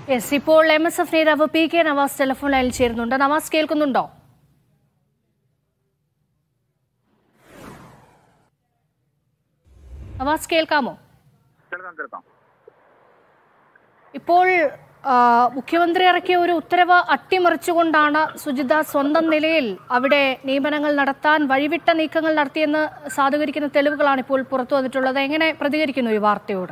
yes ഇപ്പോൾ M S F നേതാവ് P K Navas telephone ലൈനിൽ ചേരുന്നുണ്ട് നവാസ് കേൾക്കുന്നുണ്ടോ നവാസ് കേൾക്കാമോ കേൾക്കാം കേൾക്കാം ഇപ്പോൾ ആ, മുഖ്യമന്ത്രി ഇറക്കിയ ഒരു ഉത്തരവ് അട്ടിമറിച്ചുകൊണ്ടാണ് സുജിത സ്വന്തം നിലയിൽ അവിടെ നിയമനങ്ങൾ നടത്താൻ വഴിവിട്ട നീക്കങ്ങൾ നടത്തിയെന്ന് സാധൂകരിക്കുന്ന തെളിവുകളാണ് ഇപ്പോൾ പുറത്തു വന്നിട്ടുള്ളത് എങ്ങനെ പ്രതികരിക്കുന്നു ഈ വാർത്തയോട്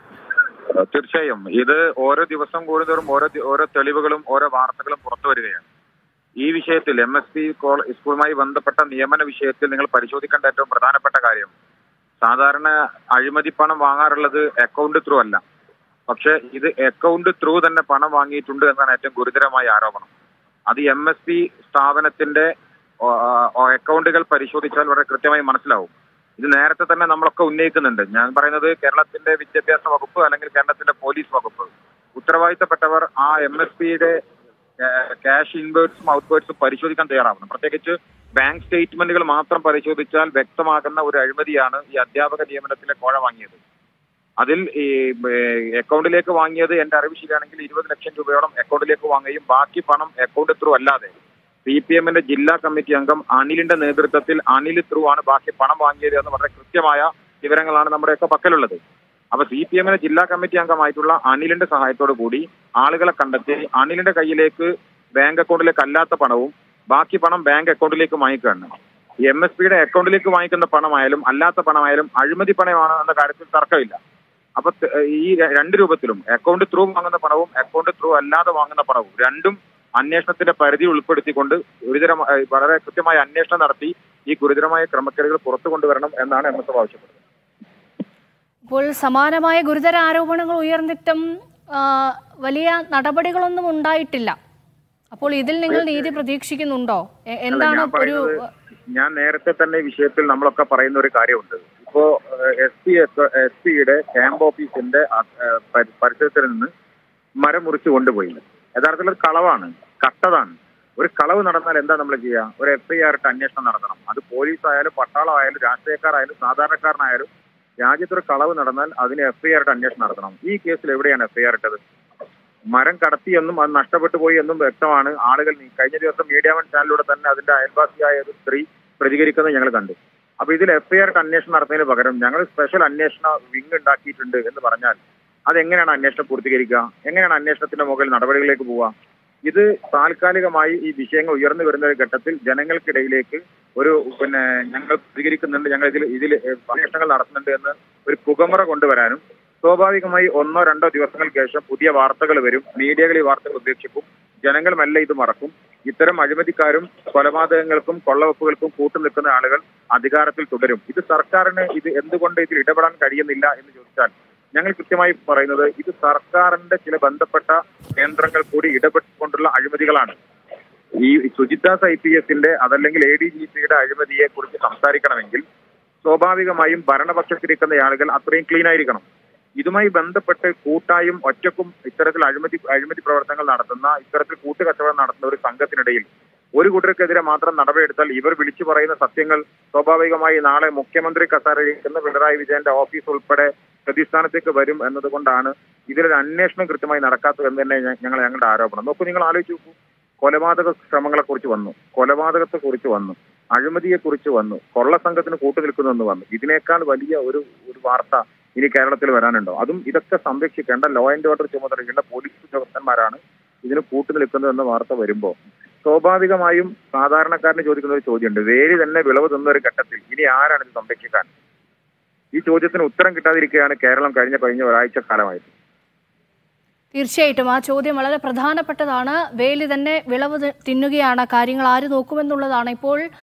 ഏഹ് തീർച്ചയായും ഇത് ഓരോ ദിവസം കൂടുന്നതോറും ഓരോ ദി- ഓരോ തെളിവുകളും ഓരോ വാർത്തകളും പുറത്തു വരികയാണ് ഈ വിഷയത്തിൽ എം എസ് പി സ്കൂളുമായി ബന്ധപ്പെട്ട നിയമന വിഷയത്തിൽ നിങ്ങൾ പരിശോധിക്കേണ്ട ഏറ്റവും പ്രധാനപ്പെട്ട കാര്യം സാധാരണ അഴിമതി പണം വാങ്ങാറുള്ളത് അക്കൗണ്ട് ത്രൂ അല്ല പക്ഷെ ഇത് അക്കൗണ്ട് ത്രൂ തന്നെ പണം വാങ്ങിയിട്ടുണ്ട് എന്നാണ് ഏറ്റവും ഗുരുതരമായ ആരോപണം അത് എം എസ് പി സ്ഥാപനത്തിന്റെ ഓ, ഓ, അക്കൗണ്ടുകൾ പരിശോധിച്ചാൽ വളരെ കൃത്യമായി മനസ്സിലാവും ഇത് നേരത്തെ തന്നെ നമ്മളൊക്കെ ഉന്നയിക്കുന്നുണ്ട് ഞാൻ പറയുന്നത് കേരളത്തിന്റെ വിദ്യാഭ്യാസ വകുപ്പ് അല്ലെങ്കിൽ കേരളത്തിന്റെ പോലീസ് വകുപ്പ് ഉത്തരവാദിത്തപ്പെട്ടവർ ആ എം എസ് പിയുടെ ക്യാഷ് ഇൻവേർട്സും ഔട്ട്വേർട്സും പരിശോധിക്കാൻ തയ്യാറാവണം പ്രത്യേകിച്ച് ബാങ്ക് സ്റ്റേറ്റ്മെന്റുകൾ മാത്രം പരിശോധിച്ചാൽ വ്യക്തമാകുന്ന ഒരു അഴിമതിയാണ് ഈ അധ്യാപക നിയമനത്തിലെ കോഴ വാങ്ങിയത് അതിൽ ഈ ഏഹ്, അക്കൗണ്ടിലേക്ക് വാങ്ങിയത് എന്റെ അറിവ് ശരിയാണെങ്കിൽ ഇരുപത് ലക്ഷം രൂപയോളം അക്കൗണ്ടിലേക്ക് വാങ്ങുകയും ബാക്കി പണം അക്കൗണ്ട് ത്രൂ അല്ലാതെ സി പി എമ്മിന്റെ ജില്ലാ കമ്മിറ്റി അംഗം അനിലിന്റെ നേതൃത്വത്തിൽ അനിൽ ത്രൂ ആണ് ബാക്കി പണം വാങ്ങിയത് എന്ന് വളരെ കൃത്യമായ വിവരങ്ങളാണ് നമ്മുടെയൊക്കെ പക്കലുള്ളത് അപ്പൊ സി പി എമ്മിന്റെ ജില്ലാ കമ്മിറ്റി അംഗമായിട്ടുള്ള അനിലിന്റെ സഹായത്തോടു കൂടി ആളുകളെ കണ്ടെത്തി അനിലിന്റെ കയ്യിലേക്ക് ബാങ്ക് അക്കൗണ്ടിലേക്ക് അല്ലാത്ത പണവും ബാക്കി പണം ബാങ്ക് അക്കൗണ്ടിലേക്ക് വാങ്ങിക്കുകയാണ് എം എസ് പിയുടെ അക്കൗണ്ടിലേക്ക് വാങ്ങിക്കുന്ന പണമായാലും അല്ലാത്ത പണമായാലും അഴിമതി പണമാണ് എന്ന കാര്യത്തിൽ തർക്കമില്ല അപ്പൊ ത- ഈ ര- രണ്ട് രൂപത്തിലും അക്കൗണ്ട് ത്രൂ വാങ്ങുന്ന പണവും അക്കൗണ്ട് ത്രൂ അല്ലാതെ വാങ്ങുന്ന പണവും രണ്ടും അന്വേഷണത്തിന്റെ പരിധി ഉൾപ്പെടുത്തിക്കൊണ്ട് ഗുരുതരമായ വളരെ കൃത്യമായ അന്വേഷണം നടത്തി ഈ ഗുരുതരമായ ക്രമക്കേടുകൾ പുറത്തു കൊണ്ടുവരണം എന്നാണ് എം എസ് എഫ് ആവശ്യപ്പെടുന്നത് ഇപ്പോൾ സമാനമായ ഗുരുതര ആരോപണങ്ങൾ ഉയർന്നിട്ടും ആ, വലിയ നടപടികളൊന്നും ഉണ്ടായിട്ടില്ല അപ്പോൾ ഇതിൽ നിങ്ങൾ നീതി പ്രതീക്ഷിക്കുന്നുണ്ടോ എ- എന്താണ് ഞാൻ ഒരു പറയുന്നത് ഞാൻ നേരത്തെ തന്നെ ഈ വിഷയത്തിൽ നമ്മളൊക്കെ പറയുന്ന ഒരു കാര്യമുണ്ട് ഇപ്പോ എസ് പി എസ് പിയുടെ ക്യാമ്പ് ഓഫീസിന്റെ അ- ഏഹ് പരി- പരിസരത്തിൽ നിന്ന് മരം മുറിച്ച് കൊണ്ടുപോയി യഥാർത്ഥത്തിൽ അത് കളവാണ് കട്ടതാണ് ഒരു കളവ് നടന്നാൽ എന്താ നമ്മൾ ചെയ്യുക ഒരു എഫ് ഐ ആർ ഇട്ട് അന്വേഷണം നടത്തണം അത് പോലീസ് ആയാലും പട്ടാളം ആയാലും രാഷ്ട്രീയക്കാരായാലും സാധാരണക്കാരനായാലും രാജ്യത്തൊരു കളവ് നടന്നാൽ അതിന് എഫ് ഐ ആർ ഇട്ട് അന്വേഷണം നടത്തണം ഈ കേസിൽ എവിടെയാണ് എഫ് ഐ ആർ ഇട്ടത് മരം കടത്തിയെന്നും അത് നഷ്ടപ്പെട്ടു പോയി എന്നും വ്യക്തമാണ് ആളുകൾ നീ- കഴിഞ്ഞ ദിവസം മീഡിയ വൺ ചാനലിലൂടെ തന്നെ അതിന്റെ അയൽവാസിയായ ഒരു സ്ത്രീ പ്രതികരിക്കുന്നത് ഞങ്ങൾ കണ്ടു അപ്പൊ ഇതിൽ എഫ്ഐആർ അന്വേഷണം നടത്തുന്നതിന് പകരം ഞങ്ങൾ സ്പെഷ്യൽ അന്വേഷണ വിങ് ഉണ്ടാക്കിയിട്ടുണ്ട് എന്ന് പറഞ്ഞാൽ അതെങ്ങനെയാണ് അന്വേഷണം പൂർത്തീകരിക്കുക എങ്ങനെയാണ് അന്വേഷണത്തിന്റെ മുകളിൽ നടപടികളിലേക്ക് പോവുക ഇത് താൽക്കാലികമായി ഈ വിഷയങ്ങൾ ഉയർന്നു വരുന്ന ഒരു ഘട്ടത്തിൽ ജനങ്ങൾക്കിടയിലേക്ക് ഒരു പിന്നെ ഞങ്ങൾ പ്രതികരിക്കുന്നുണ്ട് ഞങ്ങൾ ഇതിൽ ഇതിൽ അന്വേഷണങ്ങൾ നടത്തുന്നുണ്ട് എന്ന് ഒരു പുകമറ കൊണ്ടുവരാനും സ്വാഭാവികമായി ഒന്നോ രണ്ടോ ദിവസങ്ങൾക്ക് ശേഷം പുതിയ വാർത്തകൾ വരും മീഡിയകൾ ഈ വാർത്തകൾ ഉപേക്ഷിക്കും ജനങ്ങൾ മെല്ലെ ഇത് മറക്കും ഇത്തരം അഴിമതിക്കാരും കൊലപാതകങ്ങൾക്കും കൊള്ളവെപ്പുകൾക്കും കൂട്ടുനിൽക്കുന്ന ആളുകൾ അധികാരത്തിൽ തുടരും ഇത് സർക്കാരിന് ഇത് എന്തുകൊണ്ട് ഇതിൽ ഇടപെടാൻ കഴിയുന്നില്ല എന്ന് ചോദിച്ചാൽ ഞങ്ങൾ കൃത്യമായി പറയുന്നത് ഇത് സർക്കാരിന്റെ ചില ബന്ധപ്പെട്ട കേന്ദ്രങ്ങൾ കൂടി ഇടപെട്ടുകൊണ്ടുള്ള അഴിമതികളാണ് ഈ സുജിത്താസ് ഐ പി എസിന്റെ അതല്ലെങ്കിൽ എ ഡി ജി പിയുടെ അഴിമതിയെ കുറിച്ച് സംസാരിക്കണമെങ്കിൽ സ്വാഭാവികമായും ഭരണപക്ഷത്തിരിക്കുന്ന ആളുകൾ അത്രയും ക്ലീൻ ആയിരിക്കണം ഇതുമായി ബന്ധപ്പെട്ട് കൂട്ടായും ഒറ്റക്കും ഇത്തരത്തിൽ അഴിമതി അഴിമതി പ്രവർത്തനങ്ങൾ നടത്തുന്ന ഇത്തരത്തിൽ കൂട്ടുകച്ചവടം നടത്തുന്ന ഒരു സംഘത്തിനിടയിൽ ഒരു കൂട്ടർക്കെതിരെ മാത്രം നടപടിയെടുത്താൽ ഇവർ വിളിച്ചു പറയുന്ന സത്യങ്ങൾ സ്വാഭാവികമായി നാളെ മുഖ്യമന്ത്രി കസാരയിരിക്കുന്ന പിണറായി വിജയന്റെ ഓഫീസ് ഉൾപ്പെടെ പ്രതിസ്ഥാനത്തേക്ക് വരും എന്നതുകൊണ്ടാണ് ഇതിലൊരു അന്വേഷണം കൃത്യമായി നടക്കാത്തത് എന്ന് തന്നെ ഞ- ഞങ്ങൾ ഞങ്ങളുടെ ആരോപണം നോക്കൂ നിങ്ങൾ ആലോചിച്ച് നോക്കൂ കൊലപാതക ശ്രമങ്ങളെ കുറിച്ച് വന്നു കൊലപാതകത്തെ കുറിച്ച് വന്നു അഴിമതിയെ കുറിച്ച് വന്നു കൊള്ള സംഘത്തിന് കൂട്ടുനിൽക്കുന്നു എന്ന് വന്നു ഇതിനേക്കാൾ വലിയ ഒരു ഒരു വാർത്ത ഇനി കേരളത്തിൽ വരാനുണ്ടോ അതും ഇതൊക്കെ സംരക്ഷിക്കേണ്ട ലോ ആൻഡ് ഓർഡർ ചുമതലയുള്ള പോലീസ് ഉദ്യോഗസ്ഥന്മാരാണ് ഇതിന് കൂട്ടുനിൽക്കുന്നത് എന്ന വാർത്ത വരുമ്പോൾ സ്വാഭാവികമായും സാധാരണക്കാരന് ചോദിക്കുന്ന ഒരു ചോദ്യമുണ്ട് വേലി തന്നെ വിളവ് തിന്ന ഒരു ഘട്ടത്തിൽ ഇനി ആരാണ് ഇത് സംരക്ഷിക്കാൻ ഈ ചോദ്യത്തിന് ഉത്തരം കിട്ടാതിരിക്കുകയാണ് കേരളം കഴിഞ്ഞ കഴിഞ്ഞ ഒരാഴ്ച കാലമായിട്ട് തീർച്ചയായിട്ടും ആ ചോദ്യം വളരെ പ്രധാനപ്പെട്ടതാണ് വേലി തന്നെ വിളവ് തി- തിന്നുകയാണ് കാര്യങ്ങൾ ആര് നോക്കുമെന്നുള്ളതാണ് ഇപ്പോൾ